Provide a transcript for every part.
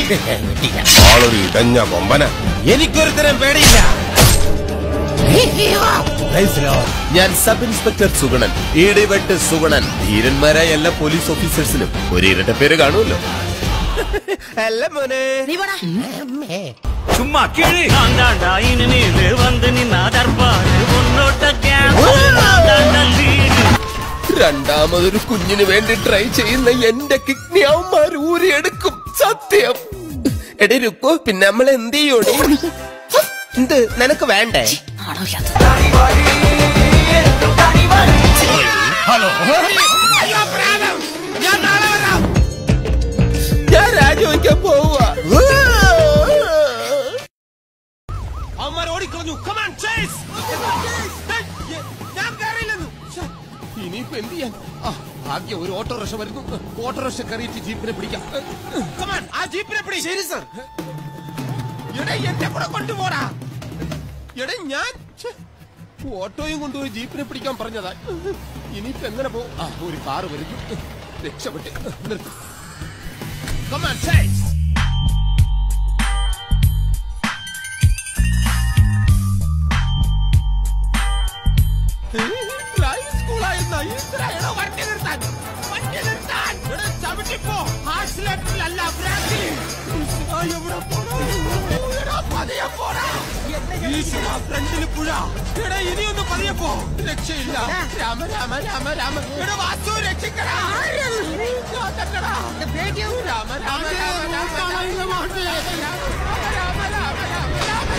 ആളൊരു ഇടഞ്ഞ കൊമ്പന എനിക്കൊരുത്തരം പേടിയില്ല ഞാൻ സബ് ഇൻസ്പെക്ടർ സുഗണൻ ഈടിവെട്ട് സുഗണൻ ധീരന്മാരായ എല്ലാ പോലീസ് ഓഫീസേഴ്സിനും ഒരു ഇരട്ട പേര് കാണുമല്ലോ അല്ല മോനെ சும்மா கீழே நான் தாண்டா இனிமேல் வந்து நின்னா தற்பாடு உன்னோட்ட கேஸ் രണ്ടാമതൊരു കുഞ്ഞിന് വേണ്ടി ട്രൈ ചെയ്യുന്ന എന്റെ കിഡ്നി അവന്മാർ ഊരിയെടുക്കും സത്യം എടി രുക്കു പിന്നെ നമ്മൾ എന്ത് ചെയ്യോടി എന്ത് നിനക്ക് വേണ്ടേ ഞാൻ രാജിവെക്കാൻ പോവുക അവന്മാർ ഓടിക്കളഞ്ഞു കമാൻ ചേസ് ഞാൻ കയറിയില്ലെന്നു ഇനിയിപ്പോ എന്ത് ചെയ്യാൻ ആ, ഭാഗ്യം ഒരു ഓട്ടോറിക്ഷ വരുന്നു ഓട്ടോറിക്ഷ കയറിയിട്ട് ജീപ്പിനെ പിടിക്കാം കമാൻ ആ ജീപ്പിനെ പിടി ശരി സർ എടാ എന്റെ കൂടെ കൊണ്ടുപോടാ എടേ ഞാൻ ഛെ, ഓട്ടോയും കൊണ്ടുപോയി ജീപ്പിനെ പിടിക്കാൻ പറഞ്ഞതാ ഇനിയിപ്പോ എങ്ങനെ പോകും ആ ഒരു കാറ് വരുന്നു രക്ഷപ്പെട്ട് നിർത്തി കമാൻ ചേസ് സ്കൂളായിരുന്ന ഇത്രയാണോ വണ്ടി നിർത്താൻ വണ്ടി നിർത്താൻ എടാ ചവിട്ടിപ്പോ ആക്സിലേറ്ററിലല്ല ബ്രേക്കിൽ ആ, എവിടെ പോണു? എടാ, പതിയെ പോടാ. ഈശ്വരാ, ഫ്രണ്ടില് പുഴ എടാ ഇനിയൊന്ന് പതിയെ പോ രക്ഷയില്ല രാമ രാമ രാമ രാമ എടാ വാസു രക്ഷിക്കടാ ഞാൻ തന്നെടാ. രാമ രാമ രാമ രാമ രാമ രാമ രാമ രാമ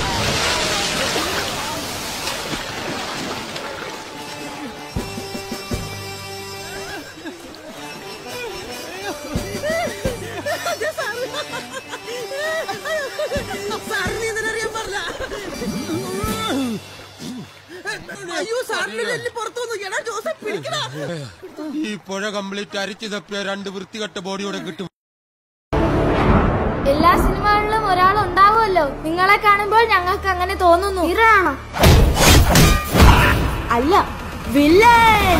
സാറിന് ഇതിനറിയാൻ പറഞ്ഞ അയ്യോ സാറിന്റെ നെല്ല് പുറത്തു വന്നു എടാ ജോസഫ് പിടിക്കടാ ഈ പുഴ കംപ്ലീറ്റ് അരിച്ചു തപ്പിയ രണ്ട് വൃത്തികെട്ട ബോഡിയോടെ കിട്ടും എല്ലാ സിനിമകളിലും ഒരാൾ ഉണ്ടാവുമല്ലോ നിങ്ങളെ കാണുമ്പോൾ ഞങ്ങൾക്ക് അങ്ങനെ തോന്നുന്നു ഹീറോയാണോ അല്ല വില്ലൻ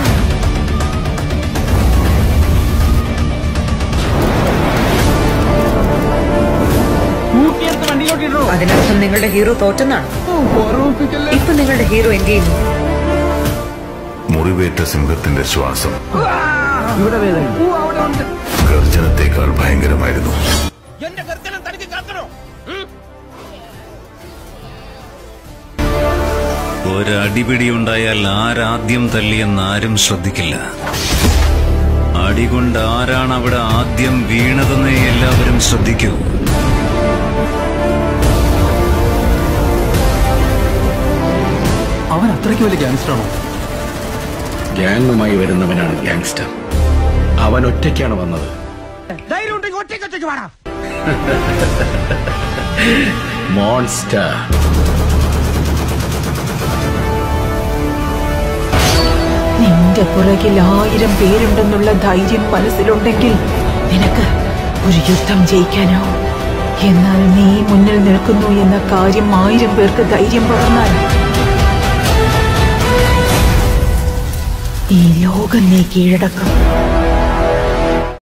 അതിനർത്ഥം നിങ്ങളുടെ ഹീറോ തോറ്റെന്നാണ് ഇപ്പൊ നിങ്ങളുടെ ഹീറോ എന്ത് ചെയ്യുന്നു മുറിവേറ്റ സിംഹത്തിന്റെ ശ്വാസം ഗർജനത്തെക്കാൾ ഭയങ്കരമായിരുന്നു എന്റെ ഗർജനം തനിക്ക് കേൾക്കണോ ഒരടിപിടി ഉണ്ടായാൽ ആരാദ്യം തല്ലിയെന്ന് ആരും ശ്രദ്ധിക്കില്ല അടികൊണ്ട് ആരാണ് അവിടെ ആദ്യം വീണതെന്നേ എല്ലാവരും ശ്രദ്ധിക്കൂ അവൻ അത്രയ്ക്ക് വലിയ ഗാങ്സ്റ്ററാണോ ഗ്യാങ്ങുമായി വരുന്നവനാണ് ഗ്യാങ്സ്റ്റർ അവൻ ഒറ്റയ്ക്കാണ് വന്നത് ധൈര്യം ഉണ്ടെങ്കിൽ ഒറ്റയ്ക്കൊറ്റയ്ക്ക് വേണം മോൺസ്റ്റർ നിന്റെ പുറകിൽ ആയിരം പേരുണ്ടെന്നുള്ള ധൈര്യം മനസ്സിലുണ്ടെങ്കിൽ നിനക്ക് ഒരു യുദ്ധം ജയിക്കാനാവും എന്നാൽ നീ മുന്നിൽ നിൽക്കുന്നു എന്ന കാര്യം ആയിരം പേർക്ക് ധൈര്യം പകർന്നാൽ ഈ ലോകം നീ കീഴടക്കും